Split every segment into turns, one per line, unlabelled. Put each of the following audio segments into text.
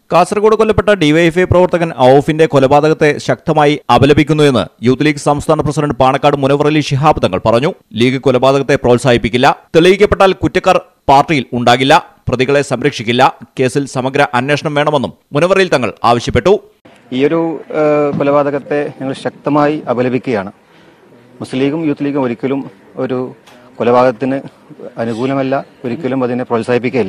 കാസർഗോഡ് കൊല്ലപ്പെട്ട ഡിവൈഎഫ്ഐ പ്രവർത്തകൻ ഔഫിന്റെ കൊലപാതകത്തെ ശക്തമായി അപലപിക്കുന്നുവെന്ന് യൂത്ത് ലീഗ് സംസ്ഥാന പ്രസിഡന്റ് പാണക്കാട് മുനവർ അലി ശിഹാബ് തങ്ങൾ പറഞ്ഞു ലീഗ് കൊലപാതകത്തെ പ്രോത്സാഹിപ്പിക്കില്ല തെളിയിക്കപ്പെട്ടാൽ കുറ്റക്കാർ പാർട്ടിയിൽ ഉണ്ടാകില്ല പ്രതികളെ സംരക്ഷിക്കില്ല കേസിൽ സമഗ്ര അന്വേഷണം വേണമെന്നും മുനവറയിൽ തങ്ങൾ ആവശ്യപ്പെട്ടു
ഈ ഒരു ഏഹ്, കൊലപാതകത്തെ ഞങ്ങൾ ശക്തമായി അപലപിക്കുകയാണ് മുസ്ലിം ലീഗും യൂത്ത് ലീഗും ഒരിക്കലും ഒരു കൊലപാതകത്തിന് അനുകൂലമല്ല ഒരിക്കലും അതിനെ പ്രോത്സാഹിപ്പിക്കുകയില്ല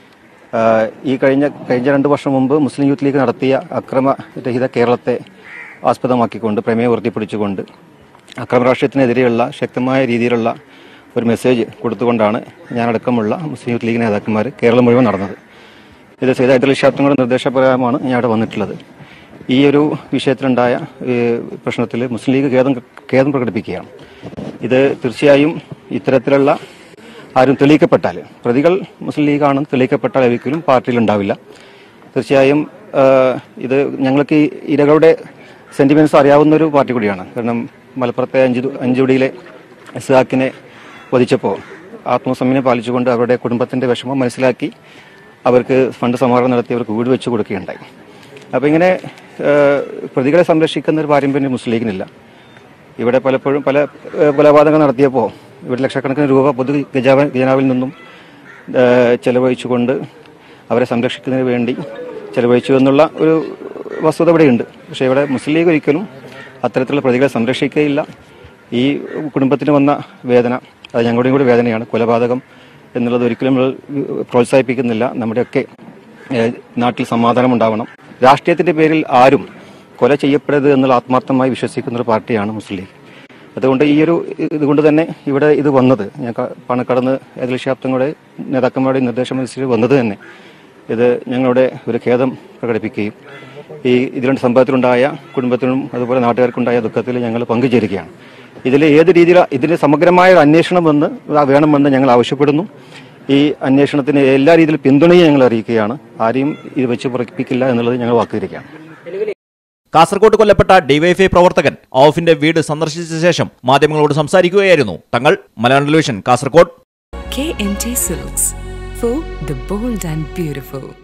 ഏഹ്, ഈ കഴിഞ്ഞ കഴിഞ്ഞ രണ്ട് വർഷം മുമ്പ് മുസ്ലിം യൂത്ത് ലീഗ് നടത്തിയ അക്രമരഹിത കേരളത്തെ ആസ്പദമാക്കിക്കൊണ്ട് പ്രമേയം ഉയർത്തിപ്പിടിച്ചുകൊണ്ട് അക്രമ രാഷ്ട്രീയത്തിനെതിരെയുള്ള ശക്തമായ രീതിയിലുള്ള ഒരു മെസ്സേജ് കൊടുത്തുകൊണ്ടാണ് ഞാനടക്കമുള്ള മുസ്ലിം യൂത്ത് ലീഗ് നേതാക്കന്മാർ കേരളം മുഴുവൻ നടന്നത് ഇത് സൈദ് ഹൈദരലി ശാസ്ത്രങ്ങളുടെ നിർദ്ദേശപ്രകാരമാണ് ഞാൻ അവിടെ വന്നിട്ടുള്ളത് ഈ ഒരു വിഷയത്തിലുണ്ടായ ഏഹ്, പ്രശ്നത്തിൽ മുസ്ലിം ലീഗ് ഖേദം ഖേദം പ്രകടിപ്പിക്കുകയാണ് ഇത് തീർച്ചയായും ഇത്തരത്തിലുള്ള ആരും തെളിയിക്കപ്പെട്ടാൽ പ്രതികൾ മുസ്ലിം ലീഗാണെന്ന് തെളിയിക്കപ്പെട്ടാൽ ഒരിക്കലും പാർട്ടിയിൽ ഉണ്ടാവില്ല തീർച്ചയായും ഏഹ്, ഇത് ഞങ്ങൾക്ക് ഈ ഇരകളുടെ സെന്റിമെന്റ്സ് അറിയാവുന്ന ഒരു പാർട്ടി കൂടിയാണ് കാരണം മലപ്പുറത്തെ അഞ്ചു അഞ്ചുടിയിലെ ഇസ്ഹാക്കിനെ വധിച്ചപ്പോൾ ആത്മസംയമനം പാലിച്ചുകൊണ്ട് അവരുടെ കുടുംബത്തിന്റെ വിഷമം മനസ്സിലാക്കി അവർക്ക് ഫണ്ട് സമാഹരണം നടത്തി അവർക്ക് വീട് വെച്ച് കൊടുക്കുകയുണ്ടായി അപ്പോൾ ഇങ്ങനെ ഏഹ്, പ്രതികളെ സംരക്ഷിക്കുന്ന ഒരു പാരമ്പര്യം മുസ്ലിം ലീഗിനില്ല ഇവിടെ പലപ്പോഴും പല ഏഹ്, കൊലപാതകങ്ങൾ നടത്തിയപ്പോൾ ഇവിടെ ലക്ഷക്കണക്കിന് രൂപ പൊതു ഖജാവ ഖജനാവിൽ നിന്നും ഏഹ്, ചെലവഴിച്ചുകൊണ്ട് അവരെ സംരക്ഷിക്കുന്നതിന് വേണ്ടി ചെലവഴിച്ചു എന്നുള്ള ഒരു വസ്തുത ഇവിടെയുണ്ട് പക്ഷേ ഇവിടെ മുസ്ലിം ലീഗ് ഒരിക്കലും അത്തരത്തിലുള്ള പ്രതികളെ സംരക്ഷിക്കുകയില്ല ഈ കുടുംബത്തിന് വന്ന വേദന അത് ഞങ്ങളുടെയും കൂടി വേദനയാണ് കൊലപാതകം എന്നുള്ളത് ഒരിക്കലും നമ്മൾ പ്രോത്സാഹിപ്പിക്കുന്നില്ല നമ്മുടെയൊക്കെ ഏഹ്, നാട്ടിൽ സമാധാനം ഉണ്ടാവണം രാഷ്ട്രീയത്തിന്റെ പേരിൽ ആരും കൊല ചെയ്യപ്പെടരുത് എന്നുള്ള ആത്മാർത്ഥമായി വിശ്വസിക്കുന്ന ഒരു പാർട്ടിയാണ് മുസ്ലിം ലീഗ് അതുകൊണ്ട് ഈ ഒരു ഇതുകൊണ്ട് തന്നെ ഇവിടെ ഇത് വന്നത് ഞാൻ ക- പണക്കടന്ന് ഏകലശാബ്ദങ്ങളുടെ നേതാക്കന്മാരുടെ നിർദ്ദേശമനുസരിച്ച് വന്നത് തന്നെ ഇത് ഞങ്ങളുടെ ഒരു ഖേദം പ്രകടിപ്പിക്കുകയും ഈ ഇതിലുണ്ട് സംഭവത്തിലുണ്ടായ കുടുംബത്തിനും അതുപോലെ നാട്ടുകാർക്കുണ്ടായ ദുഃഖത്തിൽ ഞങ്ങൾ പങ്കുചേരുകയാണ് ഇതിൽ ഏത് രീതിയിൽ ഇതിന് സമഗ്രമായ ഒരു അന്വേഷണം വന്ന് വേണമെന്ന് ഞങ്ങൾ ആവശ്യപ്പെടുന്നു ഈ അന്വേഷണത്തിന് എല്ലാ രീതിയിലും പിന്തുണയും ഞങ്ങൾ അറിയിക്കുകയാണ് ആരെയും ഇത് വെച്ച് പുറപ്പിക്കില്ല എന്നുള്ളത് ഞങ്ങൾ വാക്കുതിരിക്കുകയാണ്
കാസർഗോഡ് കൊല്ലപ്പെട്ട ഡിവൈഎഫ്ഐ പ്രവർത്തകൻ ഔഫിന്റെ വീട് സന്ദർശിച്ച ശേഷം മാധ്യമങ്ങളോട് സംസാരിക്കുകയായിരുന്നു Thangal Malayalam television Kasaragod
KMT Silks for the bold and beautiful.